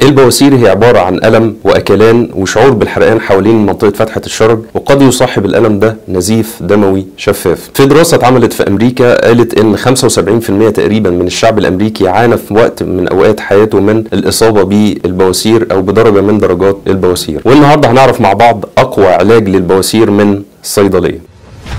البواسير هي عبارة عن ألم وأكلان وشعور بالحرقان حوالين منطقة فتحة الشرج وقد يصاحب الألم ده نزيف دموي شفاف في دراسة اتعملت في أمريكا قالت إن 75% تقريبا من الشعب الأمريكي عانى في وقت من أوقات حياته من الإصابة بالبواسير أو بدرجة من درجات البواسير والنهاردة هنعرف مع بعض أقوى علاج للبواسير من الصيدلية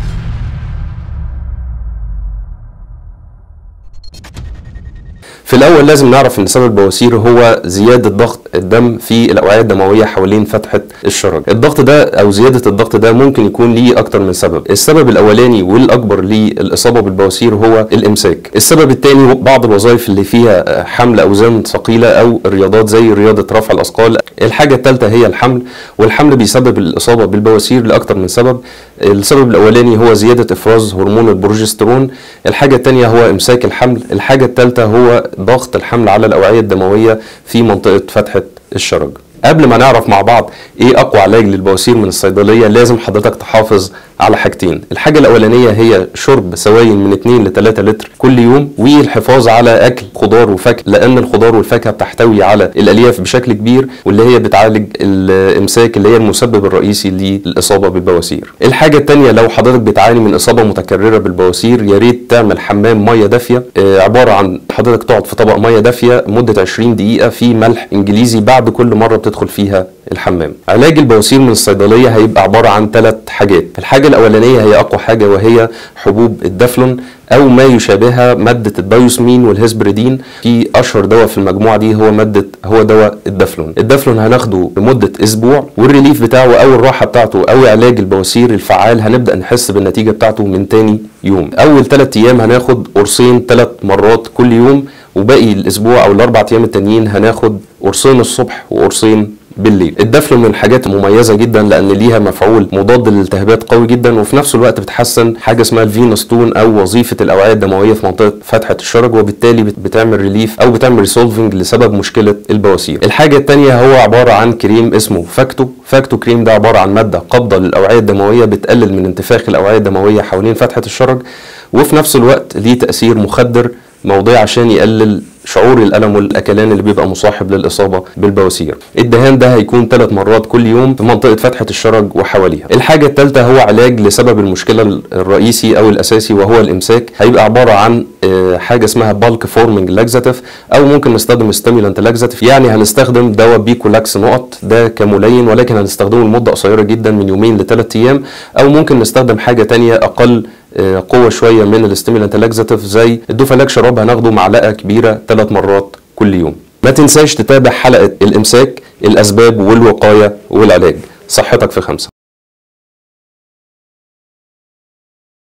في الاول لازم نعرف ان سبب البواسير هو زياده ضغط الدم في الاوعيه الدمويه حوالين فتحه الشرج الضغط ده او زياده الضغط ده ممكن يكون ليه اكتر من سبب السبب الاولاني والاكبر للاصابه بالبواسير هو الامساك السبب الثاني بعض الوظائف اللي فيها حمل اوزان ثقيله او الرياضات زي رياضه رفع الاثقال الحاجه الثالثه هي الحمل والحمل بيسبب الاصابه بالبواسير لاكتر من سبب السبب الاولاني هو زياده افراز هرمون البروجسترون الحاجه الثانيه هو امساك الحمل الحاجه الثالثه هو ضغط الحمل على الاوعيه الدمويه في منطقه فتحه الشرج قبل ما نعرف مع بعض ايه اقوى علاج للبواسير من الصيدليه لازم حضرتك تحافظ على حاجتين الحاجه الاولانيه هي شرب سوائل من 2 ل 3 لتر كل يوم والحفاظ على اكل خضار وفاكهه لان الخضار والفاكهه بتحتوي على الالياف بشكل كبير واللي هي بتعالج الامساك اللي هي المسبب الرئيسي للاصابه بالبواسير الحاجه الثانيه لو حضرتك بتعاني من اصابه متكرره بالبواسير يا ريت تعمل حمام ميه دافيه عباره عن حضرتك تقعد في طبق ميه دافيه مده 20 دقيقه في ملح انجليزي بعد كل مره بتدخل فيها الحمام علاج البواسير من الصيدليه هيبقى عباره عن ثلاث حاجات الحاجه الاولانيه هي اقوى حاجه وهي حبوب الدفلون او ما يشابهها ماده الدايوسمين والهيسبريدين في اشهر دواء في المجموعه دي هو ماده هو دواء الدفلون الدفلون هناخده لمده اسبوع والريليف بتاعه او الراحه بتاعته او علاج البواسير الفعال هنبدا نحس بالنتيجه بتاعته من تاني يوم اول ثلاث ايام هناخد قرصين ثلاث مرات كل يوم وباقي الاسبوع او الاربع ايام التانيين هناخد قرصين الصبح وقرصين بالليل الدفل من الحاجات المميزه جدا لان ليها مفعول مضاد للالتهابات قوي جدا وفي نفس الوقت بتحسن حاجه اسمها الفينوستون او وظيفه الاوعيه الدمويه في منطقه فتحه الشرج وبالتالي بتعمل ريليف او بتعمل ريسولفنج لسبب مشكله البواسير الحاجه الثانيه هو عباره عن كريم اسمه فاكتو فاكتو كريم ده عباره عن ماده قابضه للاوعيه الدمويه بتقلل من انتفاخ الاوعيه الدمويه حوالين فتحه الشرج وفي نفس الوقت ليه تاثير مخدر موضعي عشان يقلل شعور الالم والاكلان اللي بيبقى مصاحب للاصابه بالبواسير الدهان ده هيكون ثلاث مرات كل يوم في منطقه فتحه الشرج وحواليها الحاجه الثالثه هو علاج لسبب المشكله الرئيسي او الاساسي وهو الامساك هيبقى عباره عن حاجه اسمها بالك فورمنج لاكزاتيف او ممكن نستخدم ستيمولانت لاكزاتيف يعني هنستخدم دواء بيكولاكس نقط ده كملين ولكن هنستخدمه لمده قصيره جدا من يومين لثلاث ايام او ممكن نستخدم حاجه ثانيه اقل قوه شويه من الاستيمولانت لاكزاتيف زي الدوفالاك شراب هناخده معلقه كبيره ثلاث مرات كل يوم ما تنساش تتابع حلقه الامساك الاسباب والوقايه والعلاج صحتك في خمسه